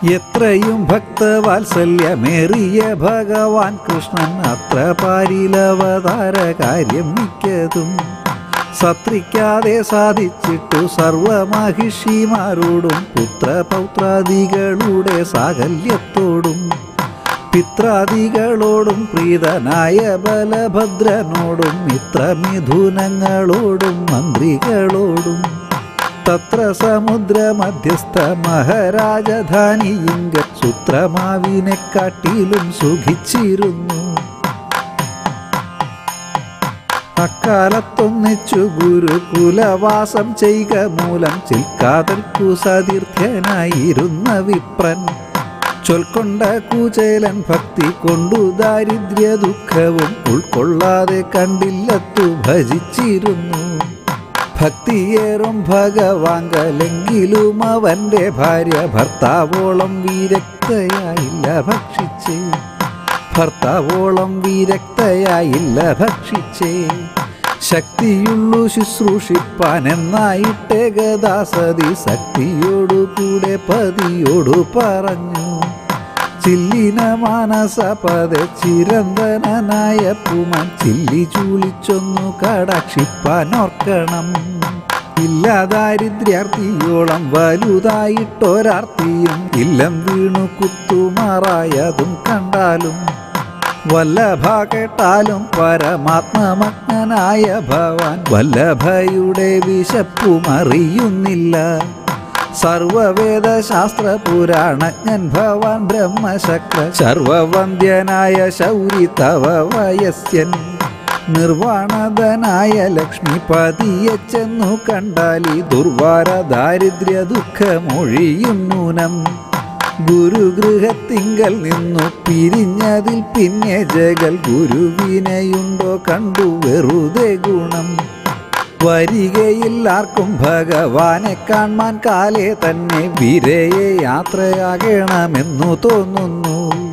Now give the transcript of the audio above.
എത്രയും ഭക്തവാത്സല്യമേറിയ ഭഗവാൻ കൃഷ്ണൻ അത്ര പാരിലവതാര കാര്യം മിക്കതും സത്രിക്കാതെ സാധിച്ചിട്ടു സർവമഹിഷിമാരോടും പുത്രപൗത്രാദികളുടെ സാകല്യത്തോടും പിത്രാദികളോടും പ്രീതനായ ബലഭദ്രനോടും മിത്രമിഥുനങ്ങളോടും മന്ത്രികളോടും തത്ര സമുദ്ര മധ്യസ്ഥ മഹാരാജധാനിയിങ്ക സുത്രമാവിനെ കാട്ടിലും സുഖിച്ചിരുന്നു അക്കാലത്തൊന്നിച്ചു ഗുരുകുലവാസം ചെയ്യുക മൂലം ചിൽക്കാതൽക്കു സതീർത്ഥ്യനായിരുന്ന വിപ്രൻ ചൊൽക്കൊണ്ട കുചേലൻ ഭക്തി കൊണ്ടു ദാരിദ്ര്യ ദുഃഖവും ഉൾക്കൊള്ളാതെ കണ്ടില്ലത്തു ഭജിച്ചിരുന്നു ഭക്തിയേറും ഭഗവാങ്കലെങ്കിലും അവന്റെ ഭാര്യ ഭർത്താവോളം വിരക്തയായില്ല ഭക്ഷിച്ചേ ഭർത്താവോളം വിരക്തയായില്ല ഭക്ഷിച്ചേ ശക്തിയുള്ളു ശുശ്രൂഷിപ്പാൻ എന്നായിട്ടേകദാസതി ശക്തിയോടു കൂടെ പതിയോടു പറഞ്ഞു ചില്ലിന മാനസപതെ ചിരന്തനായ പുമാൻ ചില്ലി ചൂളിച്ചൊന്നു കടാക്ഷിപ്പാൻ ഓർക്കണം ഇല്ല ദാരിദ്ര്യാർത്ഥിയോളം വലുതായിട്ടൊരാർത്തിയും ഇല്ലം വീണു കുത്തുമാറായതും കണ്ടാലും വല്ലഭ കേട്ടാലും പരമാത്മമഗ്നനായ ഭവാൻ വല്ലഭയുടെ വിശപ്പും അറിയുന്നില്ല സർവവേദശാസ്ത്ര പുരാണജ്ഞൻ ഭവാൻ ബ്രഹ്മശക്ര സർവവന്ദ്യനായ ശൗരി തവ വയസ്യൻ നിർവാണതനായ ലക്ഷ്മിപതിയെ ചെന്നു കണ്ടാലി ദുർവാര ദാരിദ്ര്യ ദുഃഖമൊഴിയും നൂനം ഗുരുഗൃഹത്തിങ്കൽ നിന്നു പിരിഞ്ഞതിൽ പിന്നെ ജഗൽ ഗുരുവിനെയുണ്ടോ കണ്ടു വെറുതെ ഗുണം വരികയില്ലാർക്കും ഭഗവാനെ കാണാൻ കാലേ തന്നെ വിരയെ യാത്രയാകണമെന്നു തോന്നുന്നു